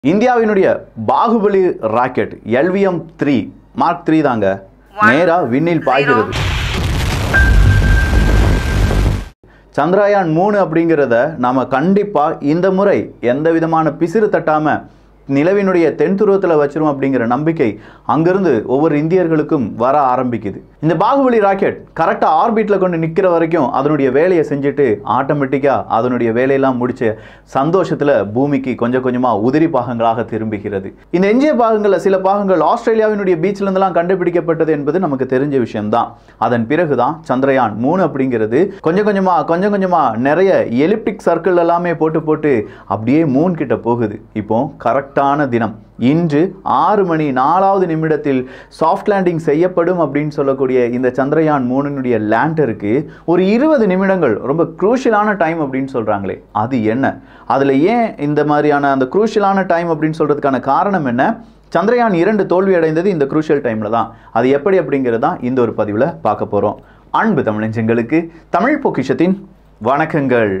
இந்தியாவினுடைய Baahubali rocket LVM three mark three தாங்க நேரா விண்ணில் பாய்கிறது சந்திரயான் மூணு அப்படிங்கிறத நாம கண்டிப்பா இந்த முறை எந்த விதமான பிசிறு தட்டாம நிலவினுடைய தென் துருவத்தில் வச்சிரும் அப்படிங்கிற நம்பிக்கை அங்கிருந்து ஒவ்வொரு இந்தியர்களுக்கும் வர ஆரம்பிக்குது இந்த பாகுபலி ராக்கெட் கரெக்டாக ஆர்பிட்டில் கொண்டு நிற்கிற வரைக்கும் அதனுடைய வேலையை செஞ்சுட்டு ஆட்டோமேட்டிக்காக அதனுடைய வேலையெல்லாம் முடிச்ச சந்தோஷத்தில் பூமிக்கு கொஞ்சம் கொஞ்சமாக உதிரி பாகங்களாக திரும்புகிறது இந்த எஞ்சிய பாகங்களில் சில பாகங்கள் ஆஸ்திரேலியாவினுடைய பீச்ல இருந்தெல்லாம் கண்டுபிடிக்கப்பட்டது என்பது நமக்கு தெரிஞ்ச விஷயம்தான் அதன் பிறகுதான் சந்திரயான் மூணு அப்படிங்கிறது கொஞ்சம் கொஞ்சமா கொஞ்சம் கொஞ்சமா நிறைய எலிப்டிக் சர்க்கிள் எல்லாமே போட்டு போட்டு அப்படியே மூன் கிட்ட போகுது இப்போ கரெக்டான தினம் இன்று ஆறு மணி நாலாவது நிமிடத்தில் சாஃப்ட் லேண்டிங் செய்யப்படும் அப்படின்னு சொல்லக்கூடிய இந்த சந்திரயான் மூணினுடைய லேண்டருக்கு ஒரு இருபது நிமிடங்கள் ரொம்ப குரூஷியலான டைம் அப்படின்னு சொல்றாங்களே அது என்ன அதுல ஏன் இந்த மாதிரியான அந்த குரூஷியலான டைம் அப்படின்னு சொல்றதுக்கான காரணம் என்ன சந்திரயான் இரண்டு தோல்வி அடைந்தது இந்த குரூஷியல் டைமில் தான் அது எப்படி அப்படிங்கிறது தான் இந்த ஒரு பதிவில் பார்க்க போகிறோம் அன்பு தமிழஞ்சங்களுக்கு தமிழ் பொக்கிஷத்தின் வணக்கங்கள்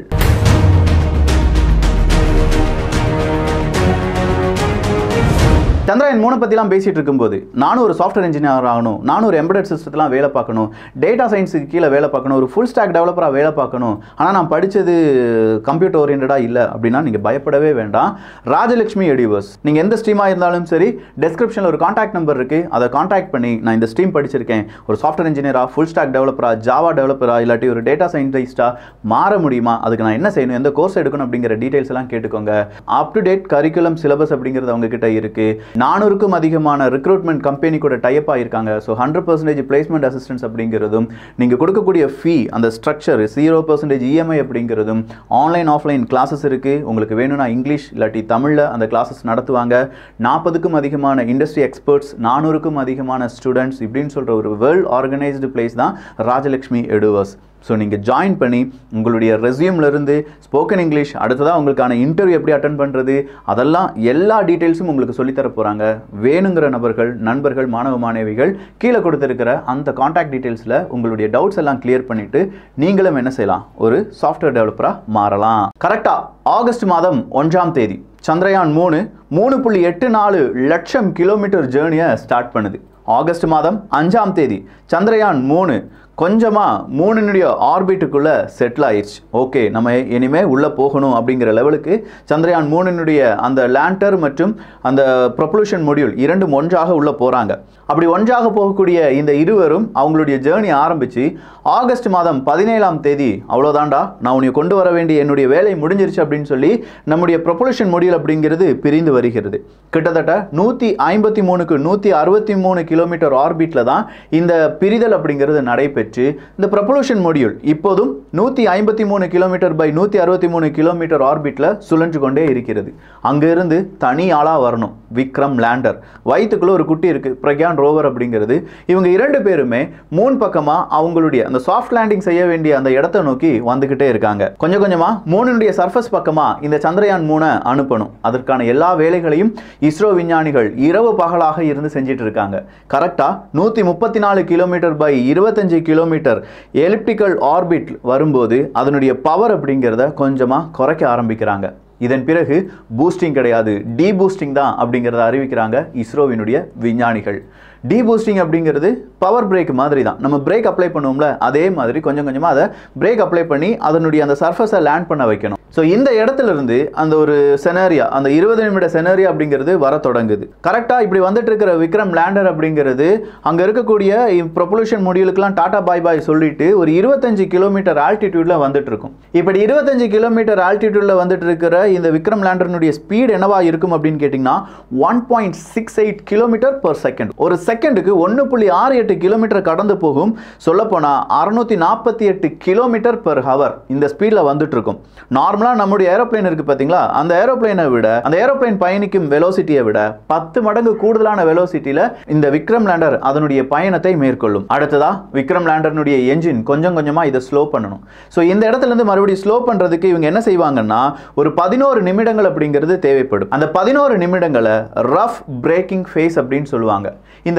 சந்திரயான் மூணு பற்றிலாம் பேசிகிட்டு இருக்கும்போது நானும் ஒரு சாஃப்ட்வேர் இன்ஜினியர் ஆகணும் நானும் ஒரு எம்பெடட் சிஸ்டத்தெலாம் வேலை பார்க்கணும் டேட்டா சயின்ஸுக்கு கீழே வேலை பார்க்கணும் ஒரு ஃபுல் ஸ்டாக் டெவலப்பராக வேலை பார்க்கணும் ஆனால் நான் படித்தது கம்ப்யூட்டர் ஓரியன்டாக இல்லை அப்படின்னா நீங்கள் பயப்படவே வேண்டாம் ராஜலட்சுமி எடிவர்ஸ் நீங்கள் எந்த ஸ்ட்ரீமாக இருந்தாலும் சரி டெஸ்கிரிப்ஷனில் ஒரு காண்டாக்ட் நம்பர் இருக்குது அதை காண்டாக்ட் பண்ணி நான் இந்த ஸ்ட்ரீம் படிச்சிருக்கேன் ஒரு சாஃப்ட்வேர் இன்ஜினியராக ஃபுல் ஸ்டாக் டெவலப்பராக ஜாவா டெவலப்பராக இல்லாட்டி ஒரு டேட்டா சயின்டிஸ்டாக மாற முடியுமா அதுக்கு நான் என்ன செய்யணும் எந்த கோர்ஸ் எடுக்கணும் அப்படிங்கிற டீட்டெயில்ஸ் எல்லாம் கேட்டுக்கோங்க up to date curriculum syllabus அப்படிங்கிறது அவங்க கிட்ட இருக்குது நானூறுக்கும் அதிகமான ரெக்ரூட்மெண்ட் கம்பெனி கூட டைப் ஆகியிருக்காங்க so hundred percentage placement assistance அப்படிங்கிறதும் நீங்கள் கொடுக்கக்கூடிய ஃபீ அந்த ஸ்ட்ரக்சர் ஜீரோ பர்சன்டேஜ் இஎம்ஐ அப்படிங்கிறதும் ஆன்லைன் ஆஃப்லைன் கிளாஸஸ் இருக்குது உங்களுக்கு வேணும்னா இங்கிலீஷ் இல்லாட்டி தமிழில் அந்த கிளாஸஸ் நடத்துவாங்க நாற்பதுக்கும் அதிகமான இண்டஸ்ட்ரி எக்ஸ்பர்ட்ஸ் நானூறுக்கும் அதிகமான ஸ்டூடெண்ட்ஸ் இப்படின்னு சொல்கிற ஒரு வெல் ஆர்கனைஸ்டு பிளேஸ் தான் ராஜலக்ஷ்மி எடுவர்ஸ் ஸோ நீங்கள் ஜாயின் பண்ணி உங்களுடைய ரெசியூம்லேருந்து ஸ்போக்கன் இங்கிலீஷ் அடுத்ததாக உங்களுக்கான இன்டர்வியூ எப்படி அட்டன் பண்ணுறது அதெல்லாம் எல்லா டீட்டெயில்ஸும் உங்களுக்கு சொல்லித்தர போகிறாங்க வேணுங்கிற நபர்கள் நண்பர்கள் மாணவ மாணவிகள் கீழே கொடுத்துருக்கிற அந்த காண்டாக்ட் டீட்டெயில்ஸில் உங்களுடைய டவுட்ஸ் எல்லாம் கிளியர் பண்ணிவிட்டு நீங்களும் என்ன செய்யலாம் ஒரு சாஃப்ட்வேர் டெவலப்பராக மாறலாம் கரெக்டாக ஆகஸ்ட் மாதம் ஒன்றாம் தேதி சந்திரயான் மூணு மூணு புள்ளி எட்டு நாலு லட்சம் கிலோமீட்டர் ஜேர்னியை ஸ்டார்ட் பண்ணுது ஆகஸ்ட் மாதம் அஞ்சாம் தேதி சந்திரயான் மூணு கொஞ்சமாக மூணுனுடைய ஆர்பிட்டுக்குள்ளே செட்டில் ஆயிடுச்சு ஓகே நம்ம இனிமேல் உள்ளே போகணும் அப்படிங்கிற லெவலுக்கு சந்திரயான் மூணினுடைய அந்த லேண்டர் மற்றும் அந்த ப்ரொபல்யூஷன் மொடியூல் இரண்டும் ஒன்றாக உள்ளே போகிறாங்க அப்படி ஒன்றாக போகக்கூடிய இந்த இருவரும் அவங்களுடைய ஜேர்னி ஆரம்பித்து ஆகஸ்ட் மாதம் பதினேழாம் தேதி அவ்வளோதாண்டா நான் உன்னை கொண்டு வர வேண்டிய என்னுடைய வேலை முடிஞ்சிருச்சு அப்படின்னு சொல்லி நம்முடைய ப்ரொபல்யூஷன் மொடியூல் அப்படிங்கிறது பிரிந்து வருகிறது கிட்டத்தட்ட நூற்றி ஐம்பத்தி மூணுக்கு நூற்றி அறுபத்தி மூணு கிலோமீட்டர் ஆர்பிட்டில் தான் இந்த பிரிதல் அப்படிங்கிறது நடைபெற்று இந்த ப்ரொபல்யூஷன் மொடியூல் இப்போதும் நூற்றி ஐம்பத்தி மூணு கிலோமீட்டர் பை நூற்றி அறுபத்தி மூணு கிலோமீட்டர் ஆர்பிட்டில் சுழன்று கொண்டே இருக்கிறது அங்கிருந்து தனி ஆளாக வரணும் விக்ரம் லேண்டர் வயிற்றுக்குள்ள ஒரு குட்டி இருக்குது பிரக்யான் ரோவர் அப்படிங்கிறது இவங்க இரண்டு பேருமே மூன் பக்கமாக அவங்களுடைய அந்த சாஃப்ட் லேண்டிங் செய்ய வேண்டிய அந்த இடத்தை நோக்கி வந்துக்கிட்டே இருக்காங்க கொஞ்சம் கொஞ்சமாக மூணுடைய சர்ஃபஸ் பக்கமாக இந்த சந்திரயான் மூணை அனுப்பணும் அதற்கான எல்லா வேலைகளையும் இஸ்ரோ விஞ்ஞானிகள் இரவு பகலாக இருந்து செஞ்சிட்டு இருக்காங்க கரெக்டாக நூற்றி முப்பத்தி நாலு கிலோமீட்டர் பை இருபத்தஞ்சு கிலோமீட்டர் எலிப்டிக்கல் ஆர்பிட் வரும்போது அதனுடைய பவர் அப்படிங்கிறத கொஞ்சமாக குறைக்க ஆரம்பிக்கிறாங்க இதன் பிறகு பூஸ்டிங் கிடையாது டீ பூஸ்டிங் தான் அப்படிங்கிறத அறிவிக்கிறாங்க இஸ்ரோவினுடைய விஞ்ஞானிகள் டீ பூஸ்டிங் அப்படிங்கிறது பவர் பிரேக் மாதிரி தான் நம்ம பிரேக் அப்ளை பண்ணுவோம்ல அதே மாதிரி கொஞ்சம் கொஞ்சமாக அதை பிரேக் அப்ளை பண்ணி அதனுடைய அந்த சர்ஃபஸை லேண்ட் பண்ண வைக்கணும் ஸோ இந்த இடத்துல இருந்து அந்த ஒரு செனரியா அந்த இருபது நிமிட செனரியா அப்படிங்கிறது வர தொடங்குது கரெக்டாக இப்படி வந்துட்டு இருக்கிற விக்ரம் லேண்டர் அப்படிங்கிறது அங்கே இருக்கக்கூடிய ப்ரொபல்யூஷன் முடியலுக்குலாம் டாடா பாய் பாய் சொல்லிட்டு ஒரு இருபத்தஞ்சு கிலோமீட்டர் ஆல்டிடியூட்ல வந்துட்டு இருக்கும் இப்படி இருபத்தஞ்சு கிலோமீட்டர் ஆல்டிடியூட்ல வந்துட்டு இருக்கிற இந்த விக்ரம் லேண்டர்னுடைய ஸ்பீட் என்னவா இருக்கும் அப்படின்னு கேட்டிங்கன்னா one point six eight kilometre per second ஒரு செகண்டுக்கு ஒன்று புள்ளி ஆறு எட்டு கிலோமீட்டர் கடந்து போகும் சொல்லப்போனால் அறுநூத்தி நாற்பத்தி எட்டு கிலோமீட்டர் பெர் ஹவர் இந்த ஸ்பீடில் வந்துட்டு இருக்கும் நார்மலாக நம்முடைய ஏரோப்ளேன் இருக்குது பார்த்தீங்களா அந்த ஏரோப்ளேனை விட அந்த ஏரோப்ளேன் பயணிக்கும் வெலோசிட்டியை விட பத்து மடங்கு கூடுதலான வெலோசிட்டியில் இந்த விக்ரம் லேண்டர் அதனுடைய பயணத்தை மேற்கொள்ளும் அடுத்ததா விக்ரம் லேண்டர்னுடைய என்ஜின் கொஞ்சம் கொஞ்சமாக இதை ஸ்லோ பண்ணணும் ஸோ இந்த இடத்துல இருந்து மறுபடியும் ஸ்லோ பண்ணுறதுக்கு இவங்க என்ன செய்வாங்கன்னா ஒரு பதினோரு நிமிடங்கள் அப்படிங்கிறது தேவைப்படும் அந்த பதினோரு நிமிடங்களை ரஃப் பிரேக்கிங் ஃபேஸ் அப்படின்னு சொல்லுவாங்க இந்த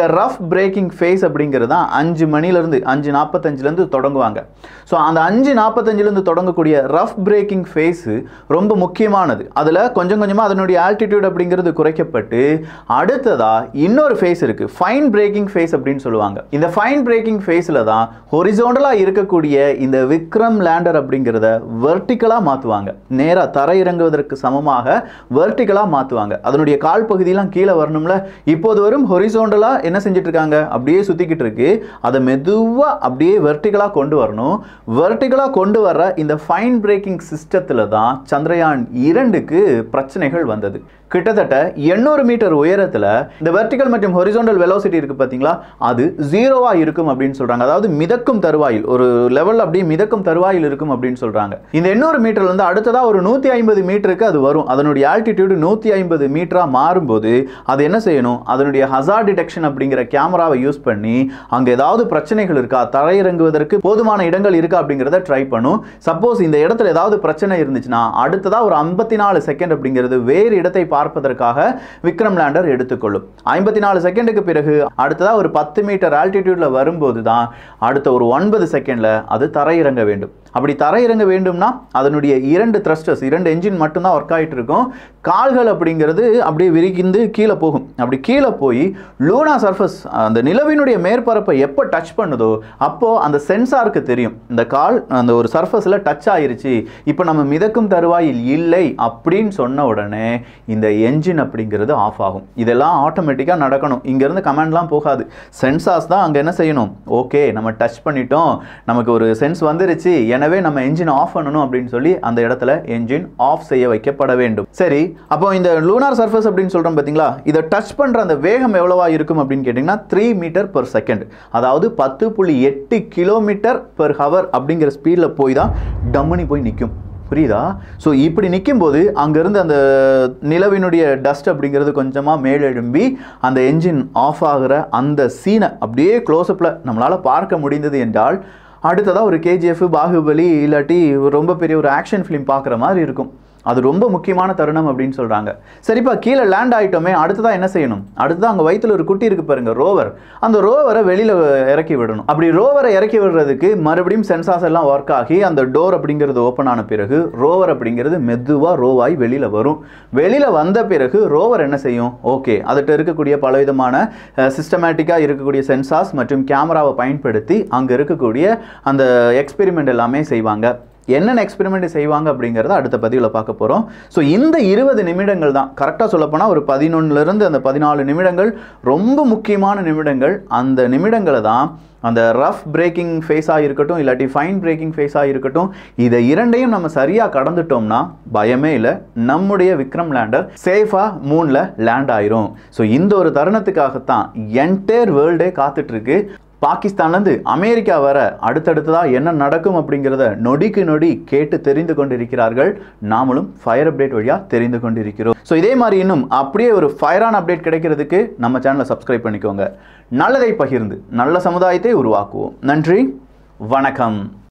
இந்த ரஃப் பிரேக்கிங் ஃபேஸ் அப்படிங்கிறது தான் அஞ்சு மணிலேருந்து அஞ்சு நாற்பத்தஞ்சிலேருந்து தொடங்குவாங்க ஸோ அந்த அஞ்சு நாற்பத்தஞ்சிலேருந்து தொடங்கக்கூடிய ரஃப் பிரேக்கிங் ஃபேஸு ரொம்ப முக்கியமானது அதில் கொஞ்சம் கொஞ்சமாக அதனுடைய ஆல்டிடியூட் அப்படிங்கிறது குறைக்கப்பட்டு அடுத்ததாக இன்னொரு ஃபேஸ் இருக்குது ஃபைன் பிரேக்கிங் ஃபேஸ் அப்படின்னு சொல்லுவாங்க இந்த ஃபைன் பிரேக்கிங் ஃபேஸில் தான் ஹொரிசோண்டலாக இருக்கக்கூடிய இந்த விக்ரம் லேண்டர் அப்படிங்கிறத வெர்டிக்கலாக மாற்றுவாங்க நேராக தரை இறங்குவதற்கு சமமாக வெர்டிக்கலாக மாற்றுவாங்க அதனுடைய கால் பகுதியெல்லாம் கீழே வரணும்ல இப்போது வரும் ஹொரிசோண்டலாக என்ன செஞ்சுட்டு இருக்காங்க அப்படியே சுற்றிக்கிட்டு இருக்கு அதை மெதுவாக அப்படியே வெர்டிக்கலாக கொண்டு வரணும் வெர்டிக்கலாக கொண்டு வர இந்த ஃபைன் பிரேக்கிங் சிஸ்டத்தில் தான் சந்திரயான் இரண்டுக்கு பிரச்சனைகள் வந்தது கிட்டத்தட்ட எண்ணூறு மீட்டர் உயரத்தில் இந்த வெர்டிக்கல் மற்றும் ஹொரிசோண்டல் வெலோசிட்டி இருக்குது பார்த்தீங்களா அது ஜீரோவாக இருக்கும் அப்படின்னு சொல்கிறாங்க அதாவது மிதக்கும் தருவாயில் ஒரு லெவல் அப்படியே மிதக்கும் தருவாயில் இருக்கும் அப்படின்னு சொல்கிறாங்க இந்த எண்ணூறு மீட்டர்லேருந்து அடுத்ததாக ஒரு நூற்றி ஐம்பது மீட்டருக்கு அது வரும் அதனுடைய ஆல்டிடியூடு நூற்றி ஐம்பது மீட்டராக மாறும்போது அது என்ன செய்யணும் அதனுடைய ஹசார் டிடெக்ஷன் அப்படிங்கிற கேமராவை யூஸ் பண்ணி அங்கே ஏதாவது பிரச்சனைகள் இருக்கா தரையிறங்குவதற்கு போதுமான இடங்கள் இருக்கா அப்படிங்கிறத ட்ரை பண்ணும் சப்போஸ் இந்த இடத்துல ஏதாவது பிரச்சனை இருந்துச்சுன்னா அடுத்ததாக ஒரு ஐம்பத்தி நாலு செகண்ட் அப்படிங்கிறது வேறு இடத்தை பார்ப்பதற்காக விக்ரம் லேண்டர் எடுத்துக்கொள்ளும் ஐம்பத்தி நாலு செகண்டுக்கு பிறகு அடுத்ததாக ஒரு பத்து மீட்டர் ஆல்டிடியூட்ல வரும்போது தான் அடுத்த ஒரு ஒன்பது செகண்ட்ல அது தரையிறங்க வேண்டும் அப்படி தரையிறங்க வேண்டும்னா அதனுடைய இரண்டு த்ரஸ்டர்ஸ் இரண்டு என்ஜின் மட்டும்தான் ஒர்க் ஆகிட்டு இருக்கும் கால்கள் அப்படிங்கிறது அப்படியே விரிகிந்து கீழே போகும் அப்படி கீழே போய் லூனா சர்ஃபஸ் அந்த நிலவினுடைய மேற்பரப்பை எப்போ டச் பண்ணுதோ அப்போது அந்த சென்சாருக்கு தெரியும் இந்த கால் அந்த ஒரு சர்ஃபஸில் டச் ஆயிருச்சு இப்போ நம்ம மிதக்கும் தருவாயில் இல்லை அப்படின்னு சொன்ன உடனே இந்த என்ஜின் அப்படிங்கிறது ஆஃப் ஆகும் இதெல்லாம் ஆட்டோமேட்டிக்காக நடக்கணும் இங்கேருந்து கமாண்ட்லாம் போகாது சென்சார்ஸ் தான் அங்கே என்ன செய்யணும் ஓகே நம்ம டச் பண்ணிட்டோம் நமக்கு ஒரு சென்ஸ் வந்துருச்சு எனவே நம்ம என்ஜின் ஆஃப் பண்ணணும் அப்படின்னு சொல்லி அந்த இடத்துல என்ஜின் ஆஃப் செய்ய வைக்கப்பட வேண்டும் சரி அப்போ இந்த லூனார் சர்ஃபேஸ் அப்படின்னு சொல்கிறோம் பார்த்தீங்களா இதை டச் பண்ணுற அந்த வேகம் எவ்வளவா இருக்கும் அப்படின்னு கேட்டிங்கன்னா த்ரீ மீட்டர் per செகண்ட் அதாவது பத்து புள்ளி எட்டு கிலோமீட்டர் பெர் ஹவர் அப்படிங்கிற ஸ்பீடில் போய் தான் டம்முனி போய் நிற்கும் புரியுதா ஸோ இப்படி நிற்கும்போது அங்கேருந்து அந்த நிலவினுடைய டஸ்ட் அப்படிங்கிறது கொஞ்சமாக மேலெழும்பி அந்த என்ஜின் ஆஃப் ஆகிற அந்த சீனை அப்படியே க்ளோஸ்அப்பில் நம்மளால் பார்க்க முடிந்தது என்றால் அடுத்ததாக ஒரு கேஜிஎஃப் பாகுபலி இல்லாட்டி ரொம்ப பெரிய ஒரு ஆக்ஷன் ஃபிலிம் பார்க்குற மாதிரி இருக்கும் அது ரொம்ப முக்கியமான தருணம் அப்படின்னு சொல்கிறாங்க சரிப்பா கீழே லேண்ட் ஆகிட்டோமே அடுத்ததாக என்ன செய்யணும் அடுத்ததாக அங்கே வயித்துல ஒரு குட்டி இருக்கு பாருங்க ரோவர் அந்த ரோவரை வெளியில் இறக்கி விடணும் அப்படி ரோவரை இறக்கி விடுறதுக்கு மறுபடியும் சென்சார்ஸ் எல்லாம் ஒர்க் ஆகி அந்த டோர் அப்படிங்கிறது ஓப்பன் ஆன பிறகு ரோவர் அப்படிங்கிறது மெதுவாக ரோவாய் வெளியில் வரும் வெளியில் வந்த பிறகு ரோவர் என்ன செய்யும் ஓகே அதுகிட்ட இருக்கக்கூடிய பலவிதமான சிஸ்டமேட்டிக்காக இருக்கக்கூடிய சென்சார்ஸ் மற்றும் கேமராவை பயன்படுத்தி அங்கே இருக்கக்கூடிய அந்த எக்ஸ்பெரிமெண்ட் எல்லாமே செய்வாங்க என்னென்ன எக்ஸ்பெரிமெண்ட் செய்வாங்க அப்படிங்கிறத அடுத்த பதிவில் பார்க்க போகிறோம் ஸோ இந்த இருபது நிமிடங்கள் தான் கரெக்டாக சொல்லப்போனால் ஒரு பதினொன்னுலேருந்து அந்த பதினாலு நிமிடங்கள் ரொம்ப முக்கியமான நிமிடங்கள் அந்த நிமிடங்களை தான் அந்த ரஃப் பிரேக்கிங் ஃபேஸாக இருக்கட்டும் இல்லாட்டி ஃபைன் பிரேக்கிங் ஃபேஸாக இருக்கட்டும் இதை இரண்டையும் நம்ம சரியாக கடந்துட்டோம்னா பயமே இல்லை நம்முடைய விக்ரம் லேண்டர் சேஃபாக மூணில் லேண்ட் ஆயிரும் ஸோ இந்த ஒரு தருணத்துக்காகத்தான் என்டையர் வேர்ல்டே காத்துட்ருக்கு பாகிஸ்தான்லேருந்து அமெரிக்கா வர அடுத்தடுத்ததாக என்ன நடக்கும் அப்படிங்கிறத நொடிக்கு நொடி கேட்டு தெரிந்து கொண்டிருக்கிறார்கள் நாமளும் ஃபயர் அப்டேட் வழியாக தெரிந்து கொண்டிருக்கிறோம் ஸோ இதே மாதிரி இன்னும் அப்படியே ஒரு ஃபயரான அப்டேட் கிடைக்கிறதுக்கு நம்ம சேனலை சப்ஸ்கிரைப் பண்ணிக்கோங்க நல்லதை பகிர்ந்து நல்ல சமுதாயத்தை உருவாக்குவோம் நன்றி வணக்கம்